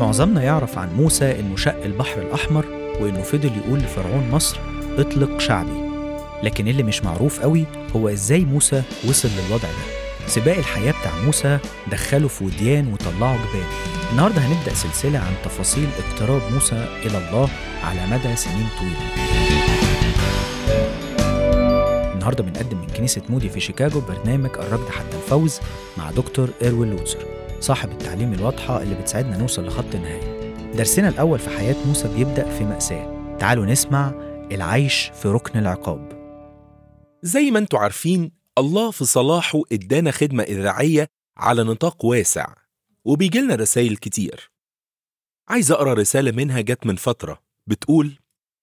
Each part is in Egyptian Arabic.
معظمنا يعرف عن موسى إنه شق البحر الأحمر وإنه فضل يقول لفرعون مصر اطلق شعبي لكن اللي مش معروف قوي هو إزاي موسى وصل للوضع ده سباق الحياة بتاع موسى دخله في وديان وطلعه جبال النهاردة هنبدأ سلسلة عن تفاصيل اقتراب موسى إلى الله على مدى سنين طويلة النهارده بنقدم من كنيسة مودي في شيكاغو برنامج الركض حتى الفوز مع دكتور إيروين لوتسر صاحب التعليم الواضحة اللي بتساعدنا نوصل لخط النهاية درسنا الأول في حياة موسى بيبدأ في مأساة تعالوا نسمع العيش في ركن العقاب زي ما انتوا عارفين الله في صلاحه ادانا خدمة إذاعية على نطاق واسع وبيجيلنا رسائل كتير عايز أقرأ رسالة منها جت من فترة بتقول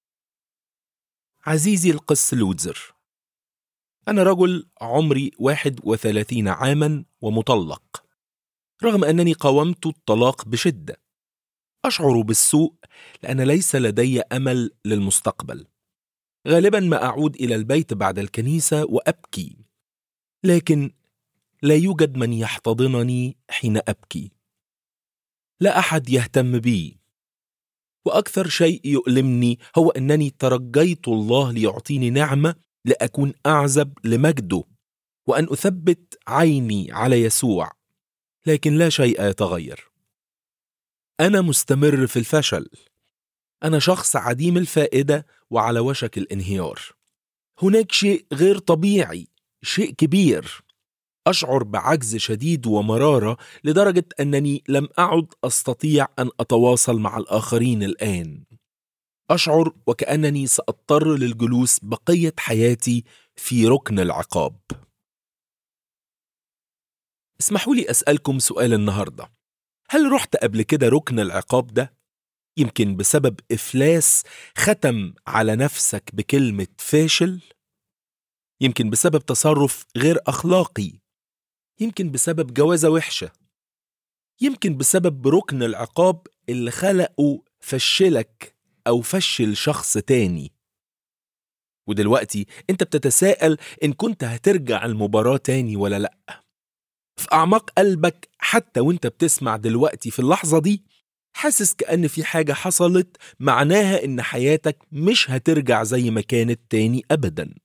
عزيزي القس لوتزر أنا رجل عمري 31 عاما ومطلق رغم أنني قاومت الطلاق بشدة أشعر بالسوء لأن ليس لدي أمل للمستقبل غالبا ما أعود إلى البيت بعد الكنيسة وأبكي لكن لا يوجد من يحتضنني حين أبكي لا أحد يهتم بي وأكثر شيء يؤلمني هو أنني ترجيت الله ليعطيني نعمة لأكون أعزب لمجده وأن أثبت عيني على يسوع لكن لا شيء يتغير أنا مستمر في الفشل أنا شخص عديم الفائدة وعلى وشك الانهيار هناك شيء غير طبيعي شيء كبير أشعر بعجز شديد ومرارة لدرجة أنني لم أعد أستطيع أن أتواصل مع الآخرين الآن أشعر وكأنني سأضطر للجلوس بقية حياتي في ركن العقاب اسمحوا لي أسألكم سؤال النهاردة هل رحت قبل كده ركن العقاب ده؟ يمكن بسبب إفلاس ختم على نفسك بكلمة فاشل؟ يمكن بسبب تصرف غير أخلاقي يمكن بسبب جوازة وحشة يمكن بسبب ركن العقاب اللي خلقه فشلك أو فشل شخص تاني ودلوقتي انت بتتساءل ان كنت هترجع المباراة تاني ولا لأ في أعماق قلبك حتى وانت بتسمع دلوقتي في اللحظة دي حاسس كأن في حاجة حصلت معناها ان حياتك مش هترجع زي ما كانت تاني أبدا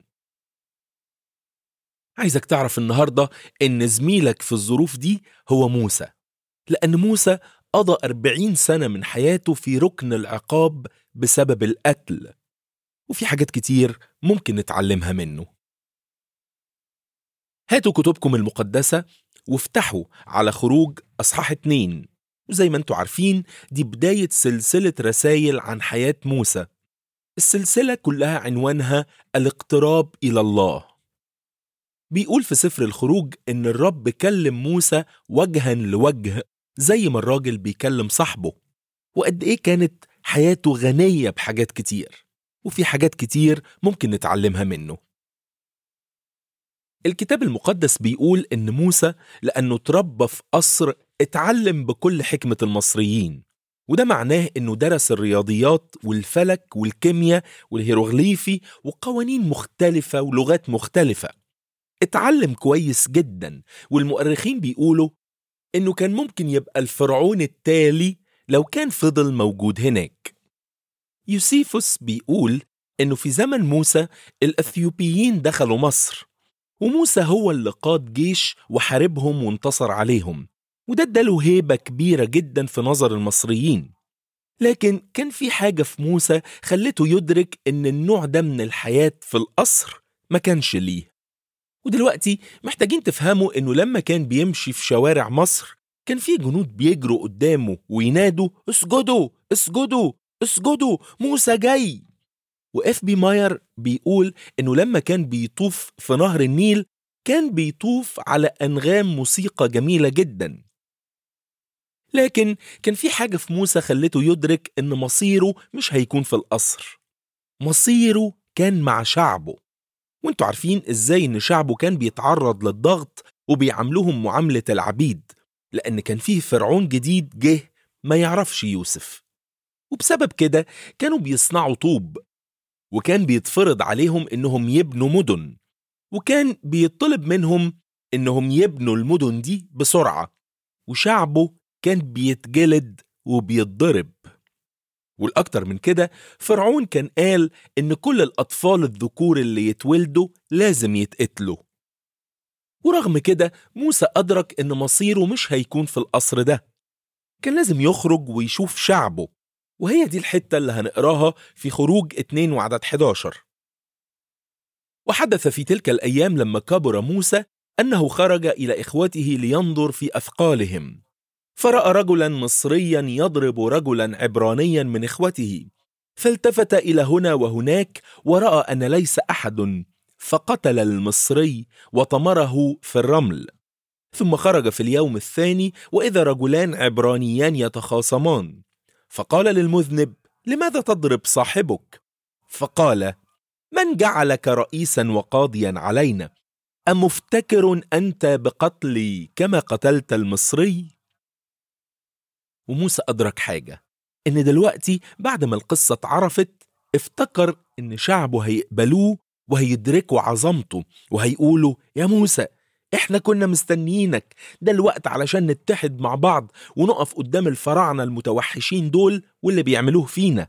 عايزك تعرف النهاردة ان زميلك في الظروف دي هو موسى لأن موسى قضى أربعين سنة من حياته في ركن العقاب بسبب القتل وفي حاجات كتير ممكن نتعلمها منه هاتوا كتبكم المقدسة وافتحوا على خروج أصحاح اتنين وزي ما انتوا عارفين دي بداية سلسلة رسائل عن حياة موسى السلسلة كلها عنوانها الاقتراب إلى الله بيقول في سفر الخروج إن الرب كلم موسى وجها لوجه زي ما الراجل بيكلم صاحبه وقد إيه كانت حياته غنية بحاجات كتير وفي حاجات كتير ممكن نتعلمها منه الكتاب المقدس بيقول إن موسى لأنه اتربى في قصر اتعلم بكل حكمة المصريين وده معناه إنه درس الرياضيات والفلك والكيمياء والهيروغليفي وقوانين مختلفة ولغات مختلفة اتعلم كويس جدا والمؤرخين بيقولوا إنه كان ممكن يبقى الفرعون التالي لو كان فضل موجود هناك يوسيفوس بيقول إنه في زمن موسى الأثيوبيين دخلوا مصر وموسى هو اللي قاد جيش وحاربهم وانتصر عليهم وده اداله هيبة كبيرة جدا في نظر المصريين لكن كان في حاجة في موسى خلته يدرك إن النوع ده من الحياة في القصر ما كانش ليه ودلوقتي محتاجين تفهموا إنه لما كان بيمشي في شوارع مصر كان في جنود بيجروا قدامه وينادوا اسجدوا اسجدوا اسجدوا موسى جاي واف بي ماير بيقول انه لما كان بيطوف في نهر النيل كان بيطوف على انغام موسيقى جميله جدا لكن كان في حاجه في موسى خلته يدرك ان مصيره مش هيكون في القصر مصيره كان مع شعبه وانتوا عارفين ازاي ان شعبه كان بيتعرض للضغط وبيعاملوهم معامله العبيد لان كان فيه فرعون جديد جه ما يعرفش يوسف وبسبب كده كانوا بيصنعوا طوب وكان بيتفرض عليهم انهم يبنوا مدن وكان بيطلب منهم انهم يبنوا المدن دي بسرعه وشعبه كان بيتجلد وبيتضرب والأكتر من كده فرعون كان قال إن كل الأطفال الذكور اللي يتولدوا لازم يتقتلوا ورغم كده موسى أدرك إن مصيره مش هيكون في القصر ده كان لازم يخرج ويشوف شعبه وهي دي الحتة اللي هنقراها في خروج 2 وعدد 11 وحدث في تلك الأيام لما كبر موسى أنه خرج إلى إخوته لينظر في أثقالهم فرأى رجلا مصريا يضرب رجلا عبرانيا من إخوته فالتفت إلى هنا وهناك ورأى أن ليس أحد فقتل المصري وطمره في الرمل ثم خرج في اليوم الثاني وإذا رجلان عبرانيان يتخاصمان فقال للمذنب لماذا تضرب صاحبك فقال من جعلك رئيسا وقاضيا علينا أم مفتكر أنت بقتلي كما قتلت المصري؟ وموسى أدرك حاجة إن دلوقتي بعد ما القصة اتعرفت افتكر إن شعبه هيقبلوه وهيدركوا عظمته وهيقولوا يا موسى احنا كنا مستنيينك ده الوقت علشان نتحد مع بعض ونقف قدام الفراعنة المتوحشين دول واللي بيعملوه فينا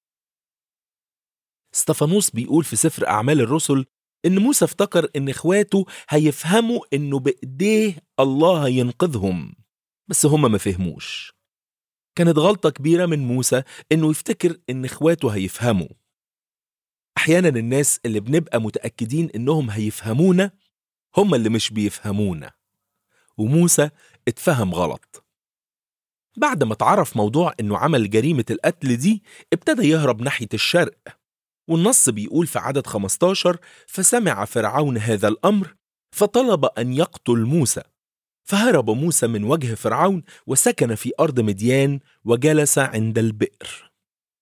استفانوس بيقول في سفر أعمال الرسل إن موسى افتكر إن إخواته هيفهموا إنه بإيديه الله هينقذهم بس هما ما فهموش كانت غلطة كبيرة من موسى إنه يفتكر إن إخواته هيفهموا أحيانا الناس اللي بنبقى متأكدين إنهم هيفهمونا هم اللي مش بيفهمونا وموسى اتفهم غلط بعد ما اتعرف موضوع إنه عمل جريمة القتل دي ابتدى يهرب ناحية الشرق والنص بيقول في عدد 15 فسمع فرعون هذا الأمر فطلب أن يقتل موسى فهرب موسى من وجه فرعون وسكن في أرض مديان وجلس عند البئر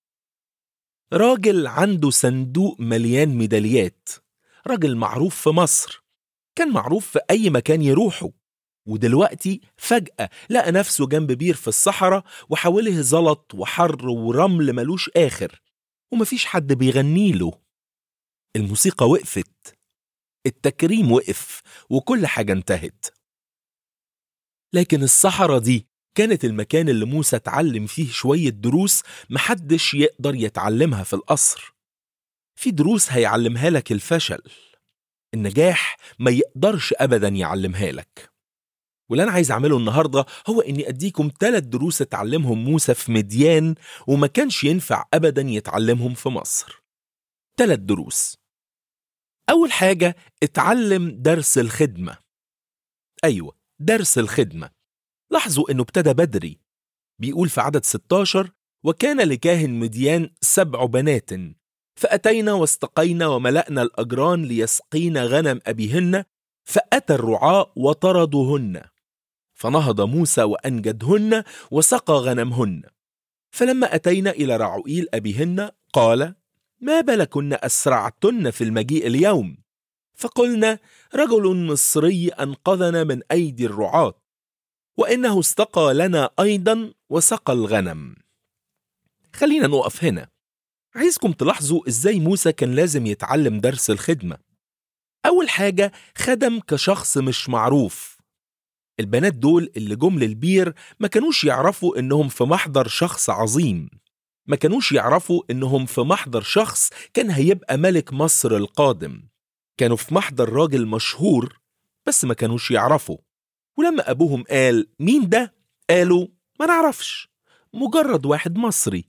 راجل عنده صندوق مليان ميداليات راجل معروف في مصر كان معروف في أي مكان يروحه ودلوقتي فجأة لقى نفسه جنب بير في الصحراء وحوله زلط وحر ورمل ملوش آخر ومفيش حد بيغني له الموسيقى وقفت التكريم وقف وكل حاجة انتهت لكن الصحراء دي كانت المكان اللي موسى اتعلم فيه شوية دروس محدش يقدر يتعلمها في القصر في دروس هيعلمها لك الفشل النجاح ما يقدرش أبدا يعلمها لك واللي أنا عايز أعمله النهاردة هو إني أديكم ثلاث دروس اتعلمهم موسى في مديان وما كانش ينفع أبدا يتعلمهم في مصر ثلاث دروس أول حاجة اتعلم درس الخدمة أيوة درس الخدمة لاحظوا إنه ابتدى بدري بيقول في عدد 16 وكان لكاهن مديان سبع بنات فأتينا واستقينا وملأنا الأجران ليسقين غنم أبيهن فأتى الرعاء وطردوهن فنهض موسى وأنجدهن وسقى غنمهن فلما أتينا إلى رعوئيل أبيهن قال ما بالكن أسرعتن في المجيء اليوم فقلنا رجل مصري أنقذنا من أيدي الرعاة وإنه استقى لنا أيضا وسقى الغنم خلينا نقف هنا عايزكم تلاحظوا إزاي موسى كان لازم يتعلم درس الخدمة أول حاجة خدم كشخص مش معروف البنات دول اللي جم للبير ما كانوش يعرفوا إنهم في محضر شخص عظيم ما كانوش يعرفوا إنهم في محضر شخص كان هيبقى ملك مصر القادم كانوا في محضر راجل مشهور بس ما كانوش يعرفوا ولما أبوهم قال مين ده؟ قالوا ما نعرفش مجرد واحد مصري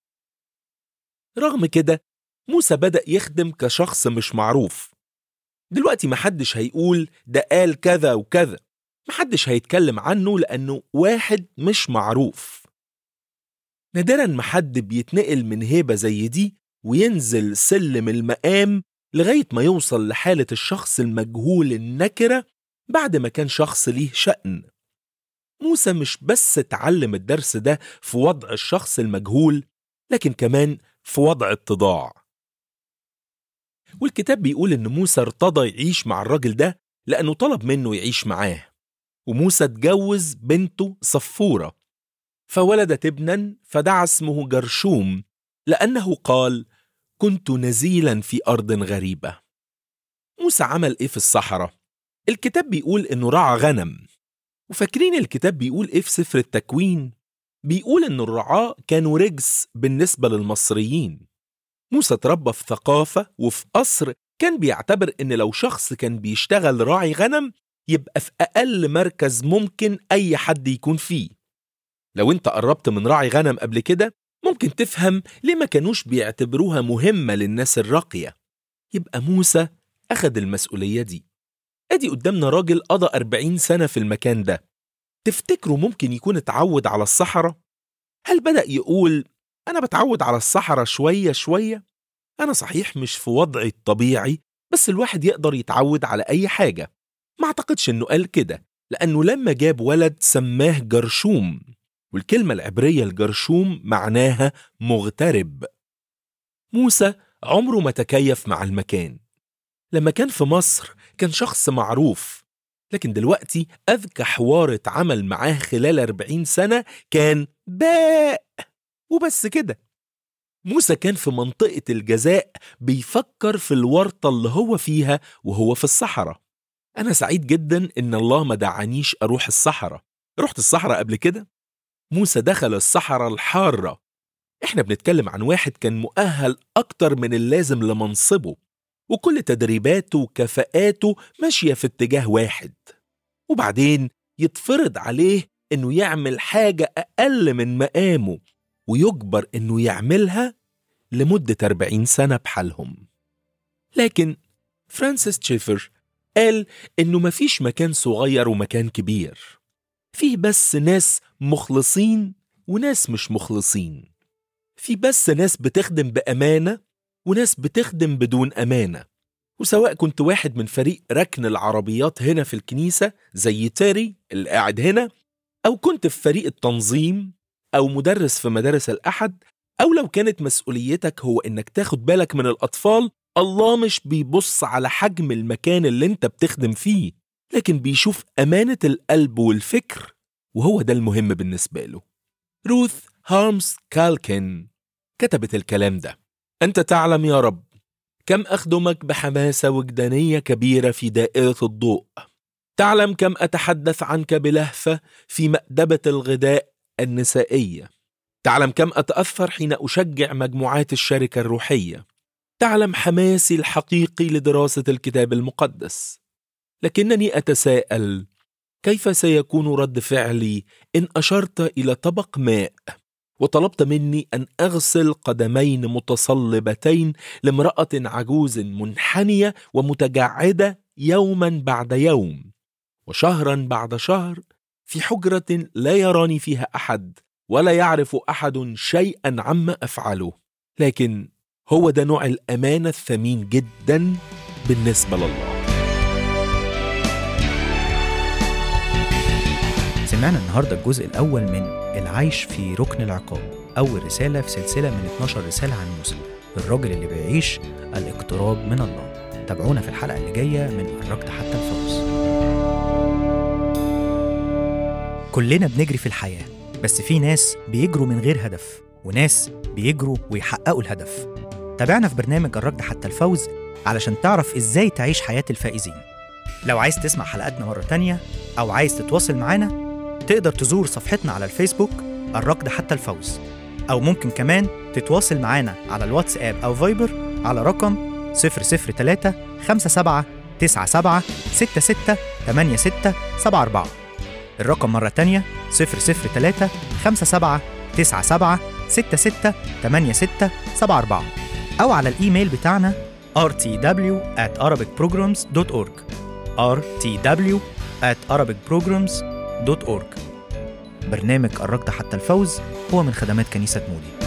رغم كده موسى بدأ يخدم كشخص مش معروف دلوقتي محدش هيقول ده قال كذا وكذا محدش هيتكلم عنه لأنه واحد مش معروف نادرا ما حد بيتنقل من هيبة زي دي وينزل سلم المقام لغاية ما يوصل لحالة الشخص المجهول النكرة بعد ما كان شخص ليه شأن موسى مش بس اتعلم الدرس ده في وضع الشخص المجهول لكن كمان في وضع اتضاع والكتاب بيقول إن موسى ارتضى يعيش مع الراجل ده لأنه طلب منه يعيش معاه وموسى اتجوز بنته صفورة فولدت ابنا فدعا اسمه جرشوم لأنه قال كنت نزيلا في أرض غريبة موسى عمل إيه في الصحراء؟ الكتاب بيقول إنه رعى غنم وفاكرين الكتاب بيقول إيه في سفر التكوين؟ بيقول إن الرعاة كانوا رجس بالنسبة للمصريين موسى اتربى في ثقافة وفي قصر كان بيعتبر إن لو شخص كان بيشتغل راعي غنم يبقى في أقل مركز ممكن أي حد يكون فيه لو أنت قربت من راعي غنم قبل كده ممكن تفهم ليه ما كانوش بيعتبروها مهمة للناس الراقية يبقى موسى أخد المسؤولية دي أدي قدامنا راجل قضى 40 سنة في المكان ده تفتكروا ممكن يكون اتعود على الصحراء؟ هل بدأ يقول أنا بتعود على الصحراء شوية شوية؟ أنا صحيح مش في وضعي الطبيعي بس الواحد يقدر يتعود على أي حاجة ما أعتقدش إنه قال كده لأنه لما جاب ولد سماه جرشوم والكلمة العبرية الجرشوم معناها مغترب موسى عمره ما تكيف مع المكان لما كان في مصر كان شخص معروف لكن دلوقتي أذكى حوار اتعمل معاه خلال 40 سنة كان باء وبس كده موسى كان في منطقة الجزاء بيفكر في الورطة اللي هو فيها وهو في الصحراء أنا سعيد جدا إن الله ما دعانيش أروح الصحراء رحت الصحراء قبل كده موسى دخل الصحراء الحارة إحنا بنتكلم عن واحد كان مؤهل أكتر من اللازم لمنصبه وكل تدريباته وكفاءاته ماشية في اتجاه واحد وبعدين يتفرض عليه إنه يعمل حاجة أقل من مقامه ويجبر إنه يعملها لمدة 40 سنة بحالهم لكن فرانسيس تشيفر قال إنه مفيش مكان صغير ومكان كبير فيه بس ناس مخلصين وناس مش مخلصين في بس ناس بتخدم بأمانة وناس بتخدم بدون أمانة وسواء كنت واحد من فريق ركن العربيات هنا في الكنيسة زي تيري اللي قاعد هنا أو كنت في فريق التنظيم أو مدرس في مدارس الأحد أو لو كانت مسؤوليتك هو إنك تاخد بالك من الأطفال الله مش بيبص على حجم المكان اللي انت بتخدم فيه لكن بيشوف أمانة القلب والفكر وهو ده المهم بالنسبة له روث هارمز كالكن كتبت الكلام ده أنت تعلم يا رب كم أخدمك بحماسة وجدانية كبيرة في دائرة الضوء تعلم كم أتحدث عنك بلهفة في مأدبة الغذاء النسائية تعلم كم أتأثر حين أشجع مجموعات الشركة الروحية تعلم حماسي الحقيقي لدراسة الكتاب المقدس لكنني أتساءل كيف سيكون رد فعلي إن أشرت إلى طبق ماء وطلبت مني أن أغسل قدمين متصلبتين لامرأة عجوز منحنية ومتجعدة يوما بعد يوم وشهرا بعد شهر في حجرة لا يراني فيها أحد ولا يعرف أحد شيئا عما أفعله لكن هو ده نوع الأمانة الثمين جدا بالنسبة لله سمعنا النهارده الجزء الأول من العيش في ركن العقاب أول رسالة في سلسلة من 12 رسالة عن موسى الراجل اللي بيعيش الاقتراب من الله تابعونا في الحلقة اللي جاية من الركض حتى الفوز كلنا بنجري في الحياة بس في ناس بيجروا من غير هدف وناس بيجروا ويحققوا الهدف تابعنا في برنامج الركض حتى الفوز علشان تعرف ازاي تعيش حياة الفائزين لو عايز تسمع حلقاتنا مرة تانية أو عايز تتواصل معانا تقدر تزور صفحتنا على الفيسبوك الركض حتى الفوز أو ممكن كمان تتواصل معانا على الواتساب أو فايبر على رقم 003 57 97 66 86 74 الرقم مرة تانية 003 57 97 66 86 74 أو على الإيميل بتاعنا rtw at arabicprograms.org rtw at arabicprograms.org برنامج الركض حتى الفوز هو من خدمات كنيسة مودي